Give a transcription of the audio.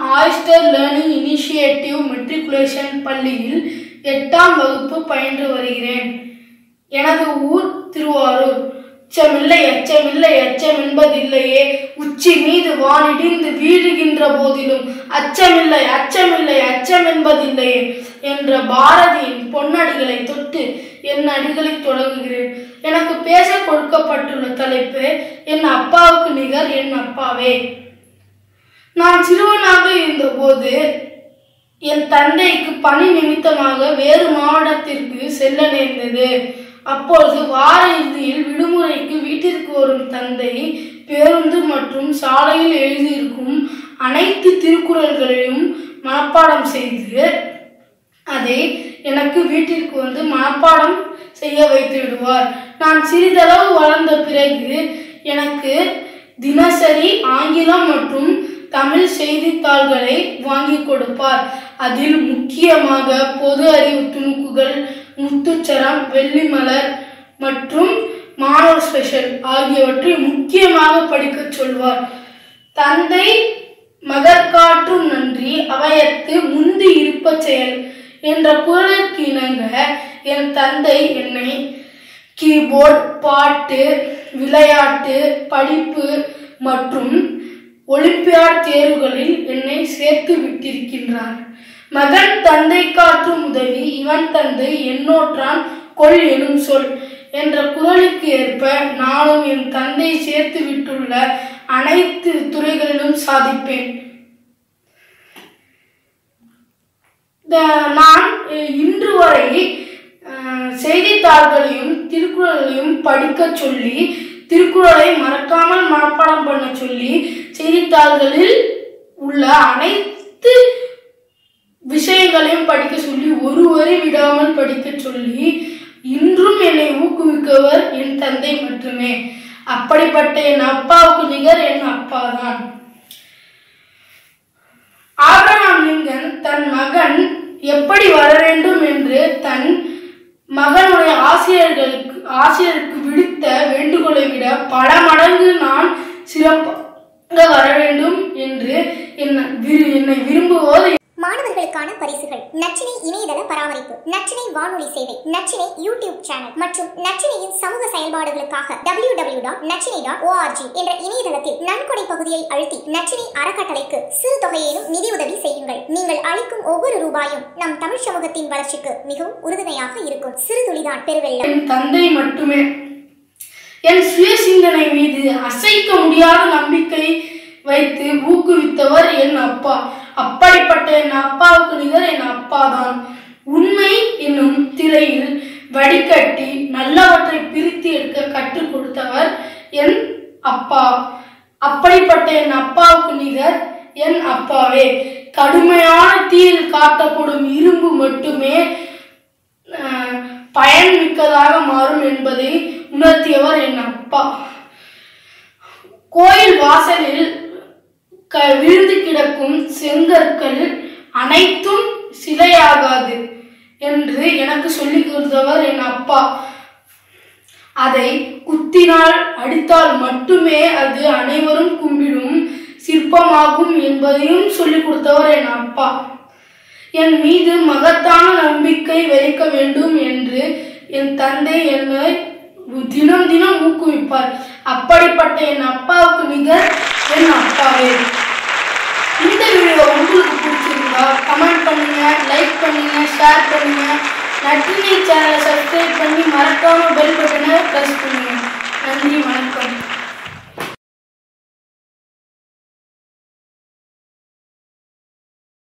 oyster learning initiative matriculation பள்ளியில் எட்டாம் வகுப்பு பயின்று வருகிறேன் எனது ஊர் திருவாரூர் அச்சமில்லை அச்சமில்லை அச்சம் என்பதில்லையே உச்சி மீது வானிடிந்து வீழுகின்ற போதிலும் அச்சமில்லை அச்சமில்லை அச்சம் என்பதில்லையே என்ற பாரதியின் பொன்னடிகளை தொட்டு என் அடிகளை தொடங்குகிறேன் எனக்கு பேச கொடுக்கப்பட்டுள்ள தலைப்பு என் அப்பாவுக்கு நிகர் என் அப்பாவே நான் சிறுவனாக இருந்தபோது என் தந்தைக்கு பணி நிமித்தமாக வேறு மாவட்டத்திற்கு செல்ல நேர்ந்தது அப்பொழுது வார இறுதியில் விடுமுறைக்கு வீட்டிற்கு வரும் தந்தை பேருந்து மற்றும் சாலையில் எழுதியிருக்கும் அனைத்து திருக்குறள்களையும் மனப்பாடம் செய்து அதை எனக்கு வீட்டிற்கு வந்து மனப்பாடம் செய்ய வைத்து விடுவார் நான் சிறிதளவு வளர்ந்த பிறகு எனக்கு தினசரி ஆங்கிலம் மற்றும் தமிழ் செய்தித்தாள்களை வாங்கி கொடுப்பார் அதில் முக்கியமாக பொது அறிவு துணுக்குகள் முத்துச்சரம் வெள்ளிமலர் மற்றும் மாணவர் ஸ்பெஷல் ஆகியவற்றை முக்கியமாக படிக்கச் சொல்வார் தந்தை மகற்காற்றும் நன்றி அவையத்து முந்தி இருப்ப செயல் என்ற குரலுக்கு இணங்க என் தந்தை என்னை கீபோர்ட் பாட்டு விளையாட்டு படிப்பு மற்றும் ஒலிம்பியாட் தேர்வுகளில் என்னை சேர்த்து விட்டிருக்கின்றார் மகன் தந்தை காற்றும் உதவி இவன் தந்தை என்னோற்றான் கொள் எனும் சொல் என்ற குரலுக்கு ஏற்ப நானும் என் தந்தை சேர்த்து விட்டுள்ள அனைத்து துறைகளிலும் சாதிப்பேன் த- நான் அஹ், இன்று வரை அஹ், செய்தித்தாள்களையும் திருக்குறளையும் படிக்க சொல்லி திருக்குறளை மறக்காமல் மனப்பாடம் பண்ண சொல்லி செய்தித்தாள்களில் உள்ள அனைத்து விஷயங்களையும் படிக்க சொல்லி ஒரு வரி விடாமல் படிக்க சொல்லி இன்றும் என்னை ஊக்குவிக்கவர் என் தந்தை மட்டுமே அப்படிப்பட்ட என் அப்பாவுக்கு நிகர் என் அப்பா தான் ஆபிரகாம் லிங்கன் தன் மகன் எப்படி வர வேண்டும் என்று தன் மகனுடைய ஆசிரியர்களுக்கு ஆசிரியருக்கு விடுத்த வேண்டுகோளை விட பல மடங்கு நான் சிறப்பாக வர வேண்டும் என்று என்னை விரு- என்னை விரும்புவோர் மாணவர்களுக்கான பரிசுகள் நச்சினை இணையதள பராமரிப்பு நச்சினை வானொலி சேவை நச்சினை யூடியூப் சேனல் மற்றும் நச்சினையின் சமூக செயல்பாடுகளுக்காக W W dot Nachinai dot O R G என்ற இணையதளத்தில் நன்கொடை பகுதியை அழுத்தி நச்சினை அறக்கட்டளைக்கு சிறு தொகையிலும் நிதியுதவி செய்யுங்கள் நீங்கள் அளிக்கும் ஒவ்வொரு ரூபாயும் நம் தமிழ் சமூகத்தின் வளர்ச்சிக்கு மிகவும் உறுதுணையாக இருக்கும் சிறு துளிதான் பெருவெள்ளம் என் தந்தை மட்டுமே என் சுய சிந்தனை மீது அசைக்க முடியாத நம்பிக்கை வைத்து ஊக்குவித்தவர் என் அப்பா அப்படிப்பட்ட என் அப்பாவுக்கு நிகர் என் அப்பா தான் உண்மை என்னும் திரையில் வடிகட்டி நல்லவற்றை பிரித்து எடுக்க கற்றுக் கொடுத்தவர் என் அப்பா அப்படிப்பட்ட என் அப்பாவுக்கு நிகர் என் அப்பாவே கடுமையான தீயில் காட்டப்படும் இரும்பு மட்டுமே அஹ், பயன் மிக்கதாக மாறும் என்பதை உணர்த்தியவர் என் அப்பா கோயில் வாசலில் க விழுந்து கிடக்கும் செங்கற்கள் அனைத்தும் சிலையாகாது என்று எனக்கு சொல்லிக் கொடுத்தவர் என் அப்பா அதை குத்தினால் அடித்தால் மட்டுமே அது அனைவரும் கும்பிடும் சிற்பமாகும் என்பதையும் சொல்லிக் கொடுத்தவர் என் அப்பா என் மீது மகத்தான நம்பிக்கை வைக்க வேண்டும் என்று என் தந்தை என்னை தினம் தினம் ஊக்குவிப்பார் அப்படிப்பட்ட என் அப்பாவுக்கு நிகர் என் அப்பாவே இந்த வீடியோ உங்களுக்கு பிடிச்சிருந்தா கமெண்ட் பண்ணுங்க லைக் பண்ணுங்க ஷேர் பண்ணுங்க நட்டினை சேனலை சப்ஸ்கிரைப் பண்ணி